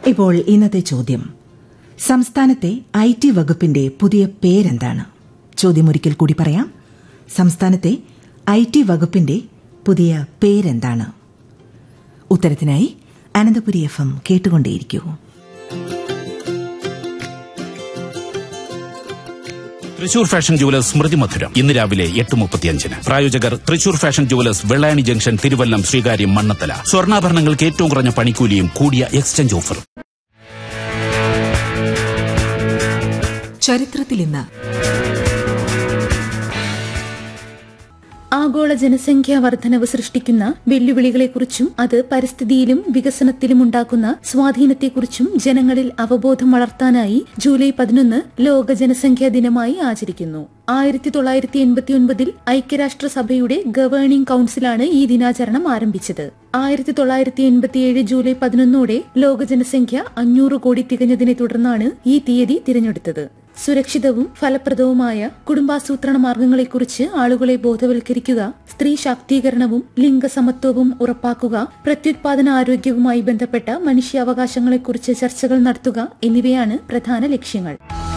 ഇപ്പോൾ ഇന്നത്തെ ചോദ്യം സംസ്ഥാനത്തെ ഐ ടി വകുപ്പിന്റെ പുതിയ പേരെന്താണ് ചോദ്യം ഒരിക്കൽ കൂടി പറയാം സംസ്ഥാനത്തെ ഐ ടി വകുപ്പിന്റെ പുതിയ പേരെന്താണ് ഉത്തരത്തിനായി അനന്തപുരി എഫ് എം കേട്ടുകൊണ്ടേയിരിക്കൂ തൃശൂർ ഫാഷൻ ജുവലേഴ്സ് സ്മൃതി മധുരം ഇന്ന് രാവിലെ എട്ട് മുപ്പത്തിയഞ്ചിന് പ്രായോജകർ Thrissur fashion jewellers Vellayani junction Thiruvallam Sreekaryam Mannanthala സ്വർണ്ണാഭരണങ്ങൾക്ക് ഏറ്റവും കുറഞ്ഞ പണിക്കൂലിയും കൂടിയ എക്സ്ചേഞ്ച് ഓഫറും ചരിത്രത്തിൽ ഇന്ന് ആഗോള ജനസംഖ്യാ വർധനവ് സൃഷ്ടിക്കുന്ന വെല്ലുവിളികളെക്കുറിച്ചും അത് പരിസ്ഥിതിയിലും വികസനത്തിലും ഉണ്ടാക്കുന്ന സ്വാധീനത്തെക്കുറിച്ചും ജനങ്ങളിൽ അവബോധം വളർത്താനായി ജൂലൈ പതിനൊന്ന് ലോക ജനസംഖ്യാ ദിനമായി ആചരിക്കുന്നു ആയിരത്തി തൊള്ളായിരത്തി എൺപത്തിയൊൻപതിൽ ഐക്യരാഷ്ട്രസഭയുടെ ഗവേണിംഗ് കൌൺസിലാണ് ഈ ദിനാചരണം ആരംഭിച്ചത് ആയിരത്തി തൊള്ളായിരത്തി എൺപത്തിയേഴ് ജൂലൈ പതിനൊന്നോടെ ലോക ജനസംഖ്യ അഞ്ഞൂറ് കോടി തികഞ്ഞതിനെ തുടർന്നാണ് ഈ തീയതി തിരഞ്ഞെടുത്തത് സുരക്ഷിതവും ഫലപ്രദവുമായ കുടുംബാസൂത്രണ മാർഗങ്ങളെക്കുറിച്ച് ആളുകളെ ബോധവൽക്കരിക്കുക സ്ത്രീ ശാക്തീകരണവും ലിംഗസമത്വവും ഉറപ്പാക്കുക പ്രത്യുത്പാദന ആരോഗ്യവുമായി ബന്ധപ്പെട്ട മനുഷ്യാവകാശങ്ങളെക്കുറിച്ച് ചർച്ചകൾ നടത്തുക എന്നിവയാണ് പ്രധാന ലക്ഷ്യങ്ങൾ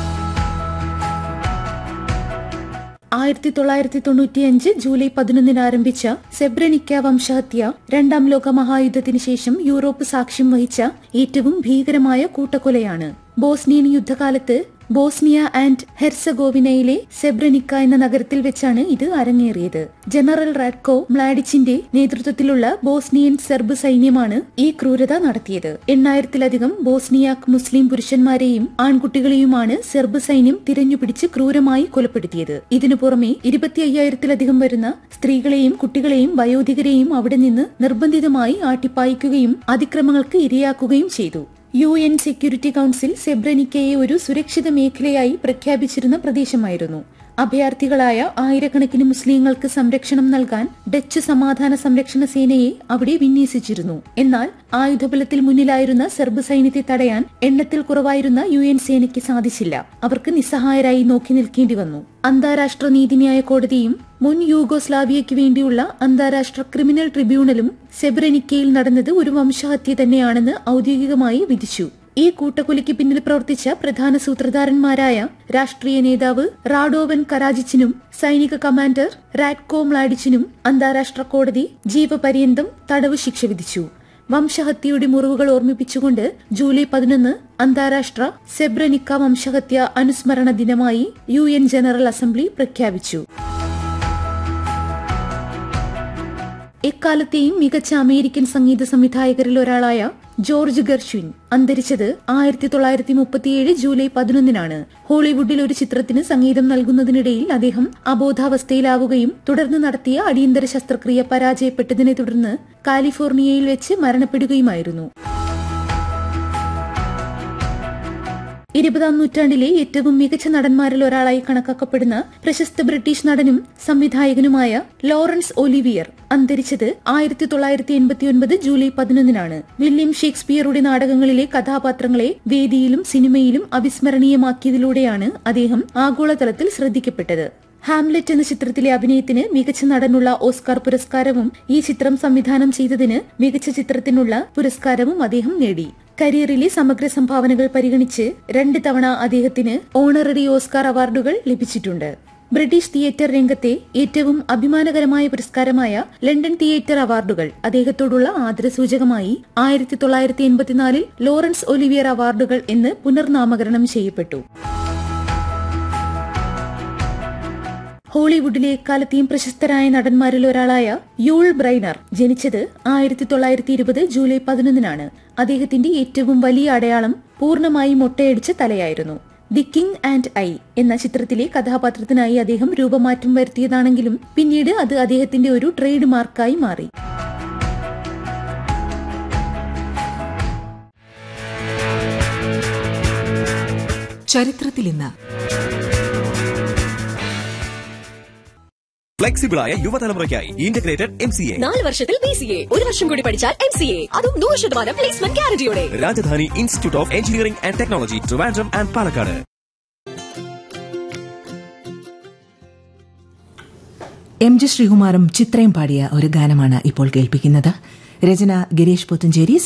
ആയിരത്തി തൊള്ളായിരത്തി തൊണ്ണൂറ്റിയഞ്ച് ജൂലൈ പതിനൊന്നിന് ആരംഭിച്ച സെബ്രനിക്ക വംശഹത്യ രണ്ടാം ലോക മഹായുദ്ധത്തിന് ശേഷം യൂറോപ്പ് സാക്ഷ്യം വഹിച്ച ഏറ്റവും ഭീകരമായ കൂട്ടക്കൊലയാണ് ബോസ്നിയൻ യുദ്ധകാലത്ത് ബോസ്നിയ ആൻഡ് ഹെർസഗോവിനയിലെ സെബ്രനിക്ക എന്ന നഗരത്തിൽ വെച്ചാണ് ഇത് അരങ്ങേറിയത് ജനറൽ റാഡ്കോ മ്ലാഡിച്ചിന്റെ നേതൃത്വത്തിലുള്ള ബോസ്നിയൻ സെർബ് സൈന്യമാണ് ഈ ക്രൂരത നടത്തിയത് എണ്ണായിരത്തിലധികം ബോസ്നിയാക് മുസ്ലിം പുരുഷന്മാരെയും ആൺകുട്ടികളെയുമാണ് സെർബ് സൈന്യം തിരഞ്ഞുപിടിച്ച് ക്രൂരമായി കൊലപ്പെടുത്തിയത് ഇതിനു പുറമെ ഇരുപത്തി അയ്യായിരത്തിലധികം വരുന്ന സ്ത്രീകളെയും കുട്ടികളെയും വയോധികരെയും അവിടെ നിന്ന് നിർബന്ധിതമായി ആട്ടിപ്പായിക്കുകയും അതിക്രമങ്ങൾക്ക് ഇരയാക്കുകയും ചെയ്തു യു എൻ സെക്യൂരിറ്റി കൌൺസിൽ സെബ്രനിക്കയെ ഒരു സുരക്ഷിത മേഖലയായി പ്രഖ്യാപിച്ചിരുന്ന പ്രദേശമായിരുന്നു അഭയാർത്ഥികളായ ആയിരക്കണക്കിന് മുസ്ലിങ്ങൾക്ക് സംരക്ഷണം നൽകാൻ ഡച്ച് സമാധാന സംരക്ഷണ സേനയെ അവിടെ വിന്യസിച്ചിരുന്നു എന്നാൽ ആയുധബലത്തിൽ മുന്നിലായിരുന്ന സെർബ് സൈന്യത്തെ തടയാൻ എണ്ണത്തിൽ കുറവായിരുന്ന യു എൻ സേനയ്ക്ക് സാധിച്ചില്ല അവർക്ക് നിസ്സഹായരായി നോക്കി നിൽക്കേണ്ടി വന്നു അന്താരാഷ്ട്ര നീതിന്യായ കോടതിയും മുൻ യൂഗോസ്ലാവിയയ്ക്ക് വേണ്ടിയുള്ള അന്താരാഷ്ട്ര ക്രിമിനൽ ട്രിബ്യൂണലും സെബ്രനിക്കയിൽ നടന്നത് ഒരു വംശഹത്യ തന്നെയാണെന്ന് ഔദ്യോഗികമായി വിധിച്ചു ഈ കൂട്ടക്കൊലയ്ക്ക് പിന്നിൽ പ്രവർത്തിച്ച പ്രധാന സൂത്രധാരന്മാരായ രാഷ്ട്രീയ നേതാവ് റാഡോവൻ കരാജിച്ചിനും സൈനിക കമാൻഡർ റാഡ്കോ മ്ലാഡിച്ചിനും അന്താരാഷ്ട്ര കോടതി ജീവപര്യന്തം തടവ് ശിക്ഷ വിധിച്ചു വംശഹത്യയുടെ മുറിവുകൾ ഓർമ്മിപ്പിച്ചുകൊണ്ട് ജൂലൈ പതിനൊന്ന് അന്താരാഷ്ട്ര സെബ്രനിക്ക വംശഹത്യ അനുസ്മരണ ദിനമായി യു എൻ ജനറൽ അസംബ്ലി പ്രഖ്യാപിച്ചു എക്കാലത്തെയും മികച്ച അമേരിക്കൻ സംഗീത സംവിധായകരിൽ ഒരാളായ ജോർജ് ഗർഷ്വിൻ അന്തരിച്ചത് ആയിരത്തി തൊള്ളായിരത്തി മുപ്പത്തിയേഴ് ജൂലൈ പതിനൊന്നിനാണ് ഹോളിവുഡിൽ ഒരു ചിത്രത്തിന് സംഗീതം നൽകുന്നതിനിടയിൽ അദ്ദേഹം അബോധാവസ്ഥയിലാവുകയും തുടർന്ന് നടത്തിയ അടിയന്തര ശസ്ത്രക്രിയ പരാജയപ്പെട്ടതിനെ തുടർന്ന് കാലിഫോർണിയയിൽ വെച്ച് മരണപ്പെടുകയുമായിരുന്നു ഇരുപതാം നൂറ്റാണ്ടിലെ ഏറ്റവും മികച്ച നടന്മാരിൽ ഒരാളായി കണക്കാക്കപ്പെടുന്ന പ്രശസ്ത ബ്രിട്ടീഷ് നടനും സംവിധായകനുമായ ലോറൻസ് ഒലിവിയർ അന്തരിച്ചത് ആയിരത്തി തൊള്ളായിരത്തി എൺപത്തിയൊൻപത് ജൂലൈ പതിനൊന്നിനാണ് വില്യം ഷേക്സ്പിയറുടെ നാടകങ്ങളിലെ കഥാപാത്രങ്ങളെ വേദിയിലും സിനിമയിലും അവിസ്മരണീയമാക്കിയതിലൂടെയാണ് അദ്ദേഹം ആഗോളതലത്തിൽ ശ്രദ്ധിക്കപ്പെട്ടത് ഹാംലെറ്റ് എന്ന ചിത്രത്തിലെ അഭിനയത്തിന് മികച്ച നടനുള്ള ഓസ്കാർ പുരസ്കാരവും ഈ ചിത്രം സംവിധാനം ചെയ്തതിന് മികച്ച ചിത്രത്തിനുള്ള പുരസ്കാരവും അദ്ദേഹം നേടി കരിയറിലെ സമഗ്ര സംഭാവനകൾ പരിഗണിച്ച് രണ്ട് തവണ അദ്ദേഹത്തിന് ഓണററി ഓസ്കാർ അവാർഡുകൾ ലഭിച്ചിട്ടുണ്ട് ബ്രിട്ടീഷ് തിയേറ്റർ രംഗത്തെ ഏറ്റവും അഭിമാനകരമായ പുരസ്കാരമായ ലണ്ടൻ തിയേറ്റർ അവാർഡുകൾ അദ്ദേഹത്തോടുള്ള ആദരസൂചകമായി ആയിരത്തി തൊള്ളായിരത്തി എൺപത്തിനാലിൽ ലോറൻസ് ഒലിവിയർ അവാർഡുകൾ എന്ന് പുനർനാമകരണം ചെയ്യപ്പെട്ടു ഹോളിവുഡിലെ എക്കാലത്തെയും പ്രശസ്തരായ നടന്മാരിൽ ഒരാളായ യൂൾ ബ്രൈനർ ജനിച്ചത് ആയിരത്തി തൊള്ളായിരത്തി ഇരുപത് ജൂലൈ പതിനൊന്നിനാണ് അദ്ദേഹത്തിന്റെ ഏറ്റവും വലിയ അടയാളം പൂർണ്ണമായി മൊട്ടയടിച്ച തലയായിരുന്നു ദി കിങ് ആൻഡ് ഐ എന്ന ചിത്രത്തിലെ കഥാപാത്രത്തിനായി അദ്ദേഹം രൂപമാറ്റം വരുത്തിയതാണെങ്കിലും പിന്നീട് അത് അദ്ദേഹത്തിന്റെ ഒരു ട്രേഡ് മാർക്കായി മാറി ചരിത്രത്തിൽ ഇന്ന് ഫ്ലെക്സിബിളായ യുവതലമുറയ്ക്കായി ഇന്റഗ്രേറ്റഡ് എം സി എ നാല് വർഷത്തിൽ ബി സി എ ഒരു വർഷം കൂടി പഠിച്ചാൽ എം സി എ അതും നൂറ് ശതമാനം പ്ലേസ്മെന്റ് ഗ്യാരണ്ടിയോടെ Rajadhani institute of engineering and technology Trivandrum and Palakkad M G ശ്രീകുമാറും ചിത്രയും പാടിയ ഒരു ഗാനമാണ് ഇപ്പോൾ കേൾപ്പിക്കുന്നത് രചന ഗിരീഷ് പുത്തഞ്ചേരി